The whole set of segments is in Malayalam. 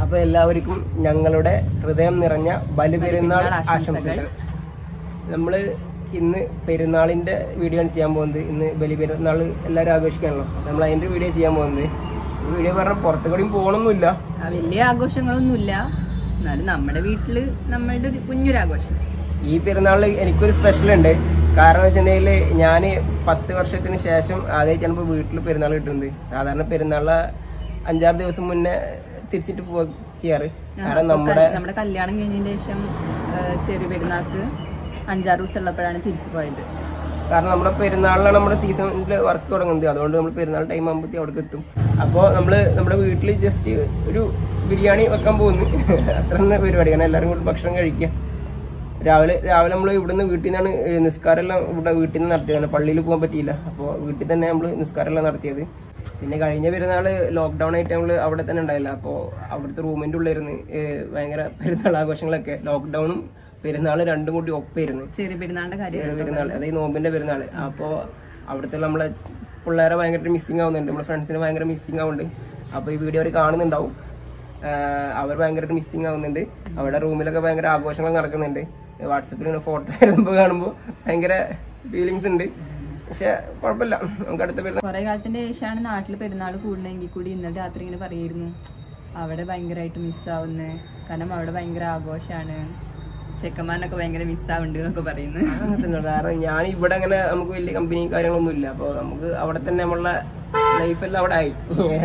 അപ്പൊ എല്ലാവർക്കും ഞങ്ങളുടെ ഹൃദയം നിറഞ്ഞ ബലിപെരുന്നാൾ ബലിപെരുന്നാൾ ആശംസകൾ നമ്മള് ഇന്ന് പെരുന്നാളിന്റെ വീഡിയോ ആണ് ചെയ്യാൻ പോകുന്നത് ഇന്ന് ബലിപെരുന്നാൾ എല്ലാവരും ആഘോഷിക്കാണല്ലോ നമ്മൾ അതിന്റെ വീഡിയോ ചെയ്യാൻ പോകുന്നത് ഈ വീഡിയോ പറഞ്ഞാൽ പുറത്തു കൂടിയും പോകണമെന്നില്ല ആ, വലിയ ആഘോഷങ്ങളൊന്നുമില്ല എന്നാലും നമ്മുടെ വീട്ടില് നമ്മളുടെ ഒരു കുഞ്ഞൊരാഘോഷം ഈ പെരുന്നാളിൽ എനിക്കൊരു സ്പെഷ്യൽ ഉണ്ട് കാരണം വെച്ചിട്ടുണ്ടെങ്കിൽ ഞാൻ പത്ത് വർഷത്തിന് ശേഷം ആദ്യമായിട്ടാണ് ഇപ്പോൾ വീട്ടിൽ പെരുന്നാൾ കിട്ടുന്നത് സാധാരണ പെരുന്നാളിലെ അഞ്ചാറ് ദിവസം മുന്നേ തിരിച്ചിട്ട് പോ ചെയ്യാറ് കാരണം നമ്മുടെ നമ്മുടെ കല്യാണം കഴിഞ്ഞതിന് ശേഷം ആ, ചെറിയ പെരുന്നാൾക്ക് അഞ്ചാറ് ദിവസം ഉള്ളപ്പോഴാണ് തിരിച്ചു പോയത് കാരണം നമ്മുടെ പെരുന്നാളിലാണ് നമ്മുടെ സീസണിൽ വർക്ക് തുടങ്ങുന്നത് അതുകൊണ്ട് നമ്മൾ പെരുന്നാൾ ടൈം ആകുമ്പോഴത്തേക്ക് അവിടെ എത്തും അപ്പോൾ നമ്മൾ നമ്മുടെ വീട്ടിൽ ജസ്റ്റ് ഒരു ബിരിയാണി വെക്കാൻ പോകുന്നു അത്ര തന്നെ പരിപാടി കാരണം എല്ലാവരും കൂടി ഭക്ഷണം കഴിക്കുക രാവിലെ രാവിലെ നമ്മൾ ഇവിടുന്ന് വീട്ടിൽ നിന്നാണ് നിസ്കാരമെല്ലാം ഇവിടെ വീട്ടിൽ നിന്ന് നടത്തിയത് കാരണം പള്ളിയിൽ പോകാൻ പറ്റിയില്ല അപ്പോൾ വീട്ടിൽ തന്നെ നമ്മൾ നിസ്കാരമെല്ലാം നടത്തിയത് പിന്നെ കഴിഞ്ഞ പെരുന്നാൾ ലോക്ക്ഡൗൺ ആയിട്ട് നമ്മൾ അവിടെ തന്നെ ഉണ്ടായില്ല അപ്പോൾ അവിടുത്തെ റൂമിൻ്റെ ഉള്ളിലിരുന്ന് ഏഹ് ഭയങ്കര പെരുന്നാൾ ആഘോഷങ്ങളൊക്കെ ലോക്ക്ഡൗണും പെരുന്നാൾ രണ്ടും കൂടി ഒപ്പായിരുന്നു ചെറിയ പെരുന്നാളിന്റെ കാര്യം ചെറിയ പെരുന്നാൾ അതായത് നോമ്പിന്റെ പെരുന്നാൾ അപ്പോൾ അവിടുത്തെ നമ്മളെ പിള്ളേരെ ഭയങ്കര മിസ്സിങ് ആവുന്നുണ്ട് നമ്മുടെ ഫ്രണ്ട്സിന് ഭയങ്കര മിസ്സിങ് ആവുന്നുണ്ട് അപ്പോൾ ഈ വീഡിയോ അവർ കാണുന്നുണ്ടാവും ആഹ് അവർ ഭയങ്കരമായിട്ട് മിസ്സിങ് ആവുന്നുണ്ട് അവിടെ റൂമിലൊക്കെ ഭയങ്കര ആഘോഷങ്ങൾ നടക്കുന്നുണ്ട് വാട്സപ്പിൽ ഇങ്ങനെ ഫോട്ടോ വരുമ്പോൾ കാണുമ്പോൾ ഭയങ്കര ഫീലിങ്സ് ഉണ്ട് പക്ഷെ കുഴപ്പമില്ല നമുക്ക് അടുത്ത പെരുന്നാൾ കുറെ കാലത്തിന്റെ ശേഷമാണ് നാട്ടിൽ പെരുന്നാൾ കൂടണമെങ്കിൽ കൂടി ഇന്നലെ രാത്രി ഇങ്ങനെ പറയായിരുന്നു അവിടെ ഭയങ്കരമായിട്ട് മിസ്സാവുന്നു കാരണം അവിടെ ഭയങ്കര ആഘോഷാണ് ചെക്കന്മാരനൊക്കെ ഭയങ്കര മിസ്സാവുന്നുണ്ട് എന്നൊക്കെ പറയുന്നു അങ്ങനെ തന്നെ കാരണം ഞാൻ ഇവിടെ അങ്ങനെ നമുക്ക് വലിയ കമ്പനിയും കാര്യങ്ങളൊന്നും ഇല്ല അപ്പോൾ നമുക്ക് അവിടെ തന്നെ നമ്മളുടെ ലൈഫെല്ലാം അവിടെ ആയി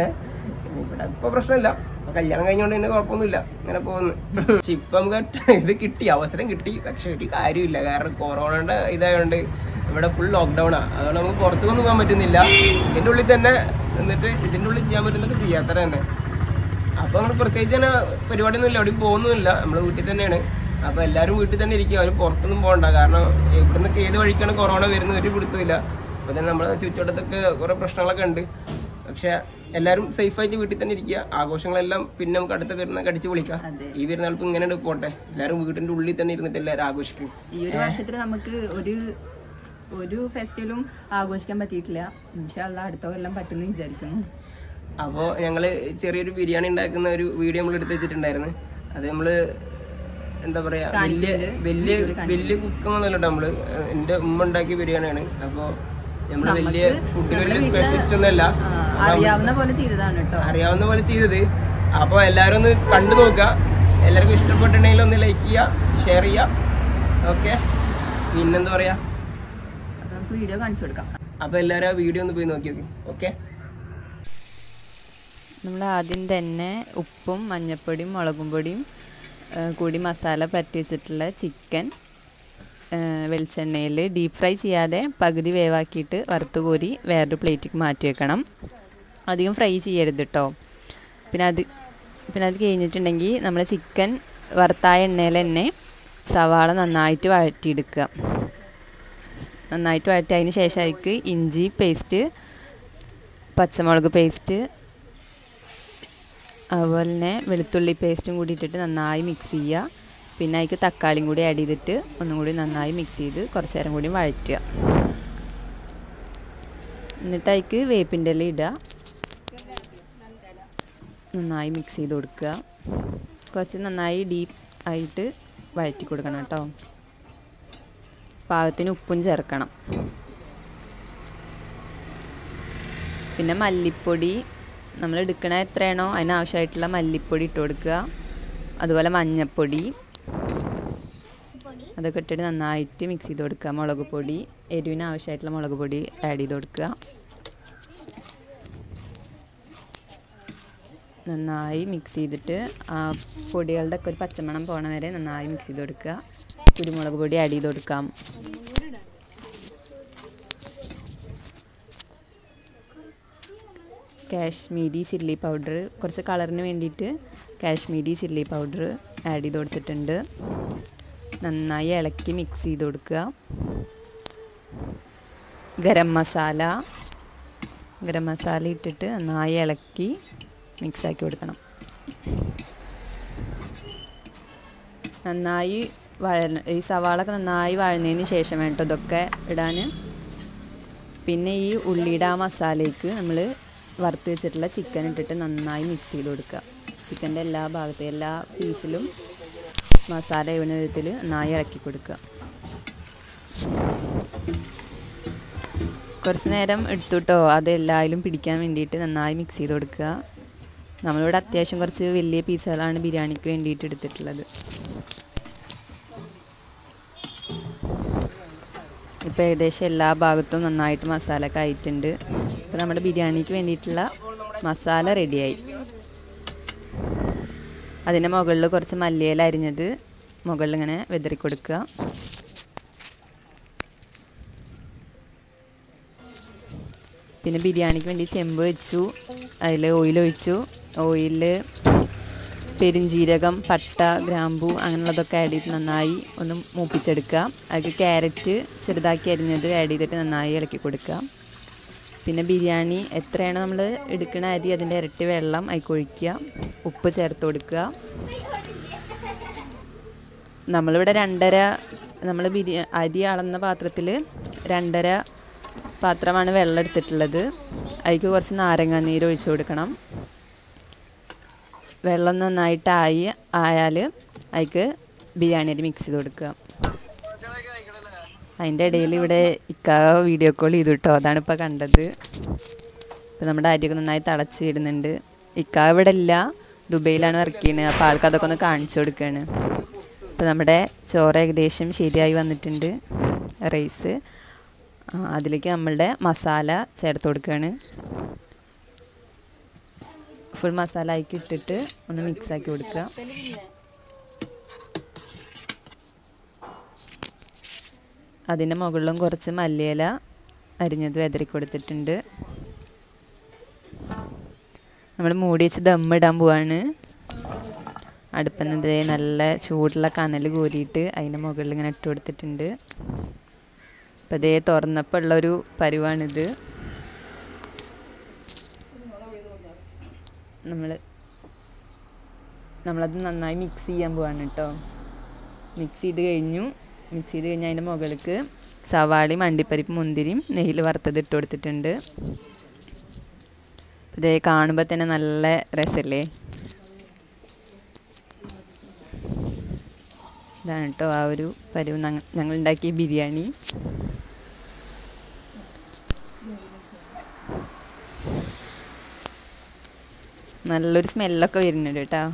ഇവിടെ ഇപ്പൊ പ്രശ്നമില്ല ഇപ്പൊ കല്യാണം കഴിഞ്ഞോണ്ട് തന്നെ കുഴപ്പമൊന്നുമില്ല അങ്ങനെ പോകുന്നു പക്ഷെ ഇപ്പൊ നമുക്ക് ഇത് കിട്ടി അവസരം കിട്ടി പക്ഷെ ഒരു കാര്യമില്ല കാരണം കൊറോണയുടെ ഇതായതുകൊണ്ട് ഇവിടെ ഫുൾ ലോക്ക്ഡൌൺ ആണ് അതുകൊണ്ട് നമുക്ക് പുറത്തൊന്നും പോകാൻ പറ്റുന്നില്ല ഇതിന്റെ ഉള്ളിൽ തന്നെ എന്നിട്ട് ഇതിന്റെ ഉള്ളിൽ ചെയ്യാൻ പറ്റുന്നൊക്കെ ചെയ്യാത്തറ തന്നെ അപ്പൊ നമ്മൾ പ്രത്യേകിച്ച് തന്നെ പരിപാടിയൊന്നും ഇല്ല എവിടെയും പോകുന്നില്ല നമ്മൾ വീട്ടിൽ തന്നെയാണ് അപ്പൊ എല്ലാവരും വീട്ടിൽ തന്നെ ഇരിക്കുക അവര് പുറത്തൊന്നും പോകണ്ട കാരണം ഇവിടുന്നൊക്കെ ഏത് വഴിക്കാണ് കൊറോണ വരുന്നത് ഒരു പിടുത്തമില്ല അപ്പൊ തന്നെ നമ്മുടെ ചുറ്റുവട്ടത്തൊക്കെ കുറെ പ്രശ്നങ്ങളൊക്കെ ഉണ്ട് പക്ഷെ എല്ലാവരും സേഫായിട്ട് വീട്ടിൽ തന്നെ ഇരിക്കുക ആഘോഷങ്ങളെല്ലാം പിന്നെ നമുക്ക് അടുത്ത പെരുന്നാൾ കടിച്ചു വിളിക്കാം അതെ. ഈ പെരുന്നാൾ ഇപ്പൊ ഇങ്ങനെ പോട്ടെ എല്ലാവരും വീട്ടിന്റെ ഉള്ളിൽ തന്നെ ഇരുന്നിട്ട് എല്ലാവരും ആഘോഷിക്കും ഈ ഒരു വർഷത്തിൽ നമുക്ക് ഒരു ഒരു ഫെസ്റ്റിവലും ആഘോഷിക്കാൻ പറ്റിയിട്ടില്ല ഇൻഷാല്ല അടുത്ത കൊല്ലം പറ്റുമെന്ന് വിചാരിക്കുന്നു അപ്പോൾ ഞങ്ങൾ ചെറിയൊരു ബിരിയാണി ഉണ്ടാക്കുന്ന ഒരു വീഡിയോ നമ്മൾ എടുത്ത് വെച്ചിട്ടുണ്ടായിരുന്നു അത് നമ്മള് എന്താ പറയാ വലിയ വലിയ വലിയ കുക്കൊന്നുമല്ല നമ്മള് ഏഹ് എന്റെ ഉമ്മ ഉണ്ടാക്കിയ ബിരിയാണിയാണ് അപ്പോൾ നമ്മൾ വലിയ ഫുഡിൽ വലിയ സ്പെഷ്യലിസ്റ്റ് ഒന്നുമല്ല ആ, അറിയാവുന്ന പോലെ ചെയ്തതാണ് കേട്ടോ അറിയാവുന്ന പോലെ ചെയ്തത് അപ്പോൾ എല്ലാവരും ഒന്ന് കണ്ടു നോക്കുക എല്ലാവർക്കും ഇഷ്ടപ്പെട്ടിട്ടുണ്ടെങ്കിൽ ഒന്ന് ലൈക്ക് ചെയ്യുക ഷെയർ ചെയ്യുക ഓക്കെ പിന്നെന്താ പറയാ അപ്പൊ നമുക്ക് വീഡിയോ കാണിച്ചു കൊടുക്കാം അപ്പോൾ എല്ലാവരും ആ വീഡിയോ ഒന്ന് പോയി നോക്കി നോക്കി ഓക്കെ നമ്മൾ ആദ്യം തന്നെ ഉപ്പും മഞ്ഞൾപ്പൊടിയും മുളകും പൊടിയും ആ, കൂടി മസാല പരത്തി വെച്ചിട്ടുള്ള ചിക്കൻ വെളിച്ചെണ്ണയിൽ ഡീപ്പ് ഫ്രൈ ചെയ്യാതെ പകുതി വേവാക്കിയിട്ട് വറുത്ത് കോരി വേറൊരു പ്ലേറ്റിക്ക് മാറ്റി വെക്കണം അധികം ഫ്രൈ ചെയ്യരുത് കേട്ടോ പിന്നെ അത് പിന്നെ അത് കഴിഞ്ഞിട്ടുണ്ടെങ്കിൽ നമ്മൾ ചിക്കൻ വറുത്തായ എണ്ണയിൽ തന്നെ സവാള നന്നായിട്ട് വഴറ്റിയെടുക്കുക നന്നായിട്ട് വഴറ്റി അതിന് ശേഷം അതിലേക്ക് ഇഞ്ചി പേസ്റ്റ് പച്ചമുളക് പേസ്റ്റ് അതുപോലെ തന്നെ വെളുത്തുള്ളി പേസ്റ്റും കൂടി ഇട്ടിട്ട് നന്നായി മിക്സ് ചെയ്യുക പിന്നെ അതിലേക്ക് തക്കാളിയും കൂടി ആഡ് ചെയ്തിട്ട് ഒന്നും കൂടി നന്നായി മിക്സ് ചെയ്ത് കുറച്ച് നേരം കൂടി വഴറ്റുക എന്നിട്ട് അതിലേക്ക് വേപ്പിൻ്റെ ഇല ഇടുക നന്നായി മിക്സ് ചെയ്ത് കൊടുക്കുക കുറച്ച് നന്നായി ഡീപ്പ് ആയിട്ട് വഴറ്റി കൊടുക്കണം കേട്ടോ പാകത്തിന് ഉപ്പും ചേർക്കണം പിന്നെ മല്ലിപ്പൊടി നമ്മൾ എടുക്കണ എത്രയാണോ അതിനാവശ്യമായിട്ടുള്ള മല്ലിപ്പൊടി ഇട്ട് കൊടുക്കുക അതുപോലെ മഞ്ഞൾപ്പൊടി അതൊക്കെ ഇട്ടിട്ട് നന്നായിട്ട് മിക്സ് ചെയ്ത് കൊടുക്കുക മുളക് പൊടി എരിവിന് ആവശ്യമായിട്ടുള്ള മുളക് പൊടി ആഡ് ചെയ്ത് കൊടുക്കുക നന്നായി മിക്സ് ചെയ്തിട്ട് ആ പൊടികളുടെ ഒക്കെ ഒരു പച്ചമണം പോണ വരെ നന്നായി മിക്സ് ചെയ്ത് കൊടുക്കുക കുരുമുളക് പൊടി ആഡ് ചെയ്ത് കൊടുക്കാം കാശ്മീരി ചില്ലി പൗഡർ കുറച്ച് കളറിന് വേണ്ടിയിട്ട് കാശ്മീരി ചില്ലി പൗഡർ ആഡ് ചെയ്ത് കൊടുത്തിട്ടുണ്ട് നന്നായി ഇളക്കി മിക്സ് ചെയ്ത് കൊടുക്കുക ഗരം മസാല ഗരം മസാല ഇട്ടിട്ട് നന്നായി ഇളക്കി മിക്സ് ആക്കി കൊടുക്കണം നന്നായി വഴ ഈ സവാളൊക്കെ നന്നായി വഴന്നതിന് ശേഷം വേട്ടോ ഇതൊക്കെ ഇടാൻ പിന്നെ ഈ ഉള്ളിയുടെ ആ മസാലയ്ക്ക് നമ്മൾ വറുത്ത് വെച്ചിട്ടുള്ള ചിക്കൻ ഇട്ടിട്ട് നന്നായി മിക്സ് ചെയ്ത് കൊടുക്കുക ചിക്കൻ്റെ എല്ലാ ഭാഗത്തും എല്ലാ പീസിലും മസാല ഇടുന്ന വിധത്തിൽ നന്നായി ഇളക്കി കൊടുക്കുക കുറച്ച് നേരം എടുത്തുട്ടോ അത് എല്ലാവരും പിടിക്കാൻ വേണ്ടിയിട്ട് നന്നായി മിക്സ് ചെയ്ത് കൊടുക്കുക നമ്മളിവിടെ അത്യാവശ്യം കുറച്ച് വലിയ പീസുകളാണ് ബിരിയാണിക്ക് വേണ്ടിയിട്ട് എടുത്തിട്ടുള്ളത് ഇപ്പോൾ ഏകദേശം എല്ലാ ഭാഗത്തും നന്നായിട്ട് മസാല ഒക്കെ ആയിട്ടുണ്ട് ഇപ്പോൾ നമ്മുടെ ബിരിയാണിക്ക് വേണ്ടിയിട്ടുള്ള മസാല റെഡിയായി അതിൻ്റെ മുകളിൽ കുറച്ച് മല്ലിയില അരിഞ്ഞത് മുകളിൽ ഇങ്ങനെ വെതറി കൊടുക്കുക പിന്നെ ബിരിയാണിക്ക് വേണ്ടി ചെമ്പ് വെച്ചു അതിൽ ഓയിൽ ഒഴിച്ചു ഓയിലിൽ പെരുംജീരകം പട്ട ഗ്രാമ്പു അങ്ങനെയുള്ളതൊക്കെ ആഡ് ചെയ്ത് നന്നായി ഒന്ന് മൂപ്പിച്ചെടുക്കുക അതിൽ ക്യാരറ്റ് ചെറുതാക്കി അരിഞ്ഞത് ആഡ് ചെയ്തിട്ട് നന്നായി ഇളക്കി കൊടുക്കുക പിന്നെ ബിരിയാണി എത്രയാണ് നമ്മൾ എടുക്കുന്ന അരി അതിൻ്റെ ഇരട്ടി വെള്ളം അതിക്കൊഴിക്കുക ഉപ്പ് ചേർത്ത് കൊടുക്കുക നമ്മളിവിടെ രണ്ടര നമ്മൾ ബിരിയാ അരി അളന്ന പാത്രത്തിൽ രണ്ടര പാത്രമാണ് വെള്ളം എടുത്തിട്ടുള്ളത് അതിക്ക് കുറച്ച് നാരങ്ങാനീര് ഒഴിച്ചു കൊടുക്കണം വെള്ളം നന്നായിട്ടായി ആയാൽ അതിക്ക് ബിരിയാണി അരി മിക്സ് ചെയ്ത് കൊടുക്കുക അതിൻ്റെ ഇടയിൽ ഇവിടെ ഇക്ക വീഡിയോ കോൾ ചെയ്തു കേട്ടോ അതാണ് ഇപ്പോൾ കണ്ടത് ഇപ്പം നമ്മുടെ അരിയൊക്കെ നന്നായി തിളച്ചിടുന്നുണ്ട് ഇക്ക ഇവിടെ ഇല്ല ദുബൈയിലാണ് വർക്ക് ചെയ്യുന്നത് അപ്പോൾ ആൾക്ക് അതൊക്കെ ഒന്ന് കാണിച്ചു കൊടുക്കുകയാണ് ഇപ്പം നമ്മുടെ ചോറ് ഏകദേശം ശരിയായി വന്നിട്ടുണ്ട് റൈസ് അതിലേക്ക് നമ്മളുടെ മസാല ചേർത്ത് കൊടുക്കുകയാണ് ഫുൾ മസാല ആക്കി ഇട്ടിട്ട് ഒന്ന് മിക്സ് ആക്കി കൊടുക്കുക അതിൻ്റെ മുകളിലും കുറച്ച് മല്ലിയില അരിഞ്ഞത് വെതറി കൊടുത്തിട്ടുണ്ട് നമ്മൾ മൂടി വെച്ച് ദമ്മിടാൻ പോവാണ് അടുപ്പിൽ നല്ല ചൂടുള്ള കനൽ കോരിയിട്ട് അതിൻ്റെ മുകളിൽ ഇങ്ങനെ ഇട്ട് കൊടുത്തിട്ടുണ്ട് അപ്പം അതേ തുറന്നപ്പോൾ ഉള്ളൊരു പരുവാണിത് നമ്മൾ നമ്മളത് നന്നായി മിക്സ് ചെയ്യാൻ പോവാണ് കേട്ടോ മിക്സ് ചെയ്ത് കഴിഞ്ഞു മിക്സ് ചെയ്ത് കഴിഞ്ഞാൽ അതിൻ്റെ മുകൾക്ക് സവാളയും അണ്ടിപ്പരിപ്പ് മുന്തിരിയും നെയ്യിൽ വറുത്തത് ഇട്ട് കൊടുത്തിട്ടുണ്ട് ഇതേ കാണുമ്പോൾ തന്നെ നല്ല രസമല്ലേ ഇതാണ് കേട്ടോ ആ ഒരു പരുവ് ഞങ്ങൾ ഉണ്ടാക്കിയ ബിരിയാണി നല്ലൊരു സ്മെല്ലൊക്കെ വരുന്നുണ്ട് കേട്ടോ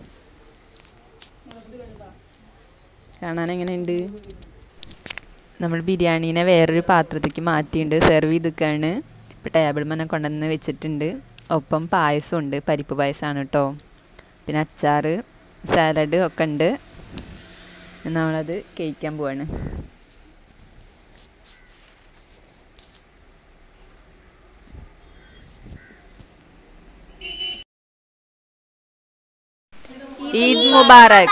കാണാൻ എങ്ങനെയുണ്ട് നമ്മൾ ബിരിയാണീനെ വേറൊരു പാത്രത്തേക്ക് മാറ്റിയിട്ടുണ്ട് സെർവ് ചെയ്തിക്കാണ് ഇപ്പോൾ ടേബിൾ മനെ കൊണ്ടുവന്ന് വെച്ചിട്ടുണ്ട് ഒപ്പം പായസം ഉണ്ട് പരിപ്പ് പായസമാണ് കേട്ടോ പിന്നെ അച്ചാർ സാലഡ് ഒക്കെ ഉണ്ട് നമ്മളത് കഴിക്കാൻ പോവാണ് ഈദ് മുബാറക്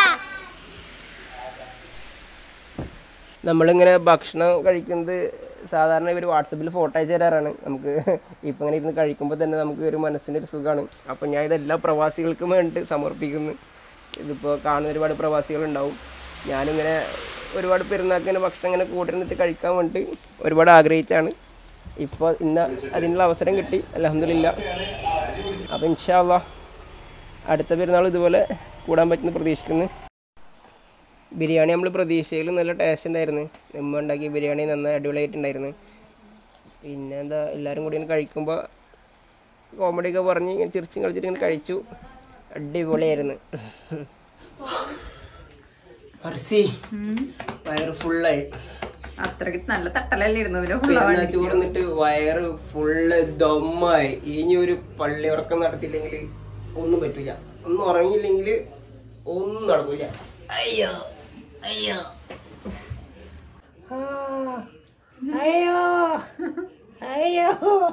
നമ്മളിങ്ങനെ ഭക്ഷണം കഴിക്കുന്നത് സാധാരണ ഇവർ വാട്സപ്പിൽ ഫോട്ടോ അയച്ചു തരാറാണ് നമുക്ക് ഇപ്പം ഇങ്ങനെ ഇരുന്ന് കഴിക്കുമ്പോൾ തന്നെ നമുക്ക് ഒരു മനസ്സിൻ്റെ ഒരു സുഖമാണ് അപ്പം ഞാൻ ഇതെല്ലാ പ്രവാസികൾക്കും വേണ്ടി സമർപ്പിക്കുന്നു ഇതിപ്പോൾ കാണുന്ന ഒരുപാട് പ്രവാസികളുണ്ടാവും ഞാനിങ്ങനെ ഒരുപാട് പെരുന്നാൾക്ക് ഇങ്ങനെ ഭക്ഷണം ഇങ്ങനെ കൂട്ടിരുന്നിട്ട് കഴിക്കാൻ വേണ്ടി ഒരുപാട് ആഗ്രഹിച്ചാണ് ഇപ്പോൾ ഇന്ന് അതിനുള്ള അവസരം കിട്ടി അലഹമില്ല അപ്പം ഇൻഷാല്ല അടുത്ത പെരുന്നാൾ ഇതുപോലെ കൂടാൻ പറ്റുമെന്ന് പ്രതീക്ഷിക്കുന്നു ബിരിയാണി നമ്മൾ പ്രതീക്ഷയിൽ നല്ല ടേസ്റ്റ് ഉണ്ടായിരുന്നു നമ്മ ഉണ്ടാക്കിയ ബിരിയാണി നന്നായി അടിപൊളിയായിട്ടുണ്ടായിരുന്നു പിന്നെ എന്താ എല്ലാവരും കൂടി ഇങ്ങനെ കഴിക്കുമ്പോൾ കോമഡിയൊക്കെ പറഞ്ഞ് ഇങ്ങനെ ചിരിച്ചും കളിച്ചിട്ട് ഇങ്ങനെ കഴിച്ചു അടിപൊളിയായിരുന്നു അർസി വയറ് ഫുള്ളായി അത്രയ്ക്ക് നല്ല തട്ടലല്ലേ ഇരുന്നു പെരുന്നാൾ ചോർന്നിട്ട് വയറ് ഫുള്ള് ദമ്മായി ഇനി ഒരു പള്ളി ഉറക്കം നടത്തിയില്ലെങ്കിൽ ഒന്നും പറ്റൂല ഒന്നും ഉറങ്ങിയില്ലെങ്കിൽ ഒന്നും നടക്കൂല അയ്യോ അയ്യോ ആ, അയ്യോ അയ്യോ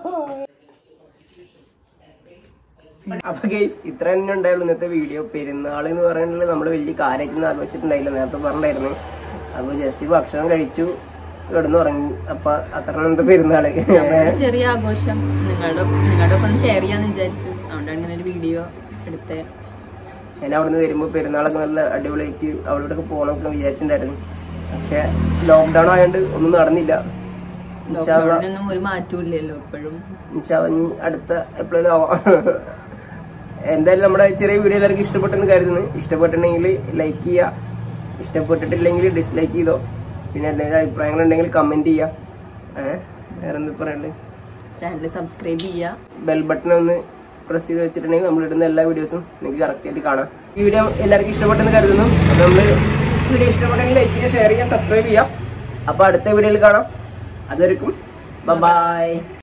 അപ്പൊ ഗൈസ് ഇത്ര തന്നെ ഉണ്ടായുള്ളൂ ഇന്നത്തെ വീഡിയോ പെരുന്നാൾ എന്ന് പറയുന്നത് നമ്മൾ വലിയ കാര്യമായിട്ടൊന്നും ആഘോഷിച്ചിട്ടുണ്ടായില്ല നേരത്തെ പറഞ്ഞിട്ടുണ്ടായിരുന്നു അപ്പൊ ജസ്റ്റ് ഭക്ഷണം കഴിച്ചു കിടന്നുറങ്ങി അപ്പൊ അത്ര എന്താ പെരുന്നാള് അപ്പൊ ചെറിയ ആഘോഷം നിങ്ങളുടെ നിങ്ങളുടെ ഒപ്പം ഷെയർ ചെയ്യാന്ന് വിചാരിച്ചു അതുകൊണ്ടാണ് ഇങ്ങനെ ഒരു വീഡിയോ എടുത്തത് ഞാൻ അവിടുന്ന് വരുമ്പോ പെരുന്നാളൊക്കെ നല്ല അടിപൊളിയായിട്ട് അവിടോട്ടൊക്കെ പോകണമെന്നൊക്കെ വിചാരിച്ചിട്ടുണ്ടായിരുന്നു പക്ഷെ ലോക്ക്ഡൌൺ ആയതുകൊണ്ട് ഒന്നും നടന്നില്ല ഇൻഷാ അള്ളാ- ലോക്ക്ഡൌണിനൊന്നും ഒരു മാറ്റവും ഇല്ലല്ലോ ഇപ്പോഴും ഇൻഷാ അള്ളാ ഇനി അടുത്ത എപ്പോഴും ആവാം എന്തായാലും നമ്മുടെ ചെറിയ വീഡിയോ എല്ലാവർക്കും ഇഷ്ടപ്പെട്ടെന്ന് കരുതുന്നു ഇഷ്ടപ്പെട്ടിട്ടുണ്ടെങ്കിൽ ലൈക്ക് ചെയ്യുക ഇഷ്ടപ്പെട്ടിട്ടില്ലെങ്കിൽ ഡിസ്ലൈക്ക് ചെയ്തോ പിന്നെ എന്തെങ്കിലും അഭിപ്രായങ്ങളുണ്ടെങ്കിൽ കമന്റ് ചെയ്യുക ഏഹ് വേറെ എന്താ പറയണ്ടേ ചാനൽ സബ്സ്ക്രൈബ് ചെയ്യുക ബെൽ ബട്ടൺ ഒന്ന് പ്രസ് ചെയ്ത് വെച്ചിട്ടുണ്ടെങ്കിൽ നമ്മൾ ഇടുന്ന എല്ലാ വീഡിയോസും നിങ്ങൾക്ക് കറക്റ്റ് ആയിട്ട് കാണാം ഈ വീഡിയോ എല്ലാവർക്കും ഇഷ്ടപ്പെട്ടെന്ന് കരുതുന്നു അപ്പോൾ നമ്മൾ വീഡിയോ ഇഷ്ടപ്പെട്ടെങ്കിൽ ലൈക്ക് ചെയ്യുക ഷെയർ ചെയ്യുക സബ്സ്ക്രൈബ് ചെയ്യുക അപ്പോൾ അടുത്ത വീഡിയോയിൽ കാണാം അതുവരെക്കും ബൈ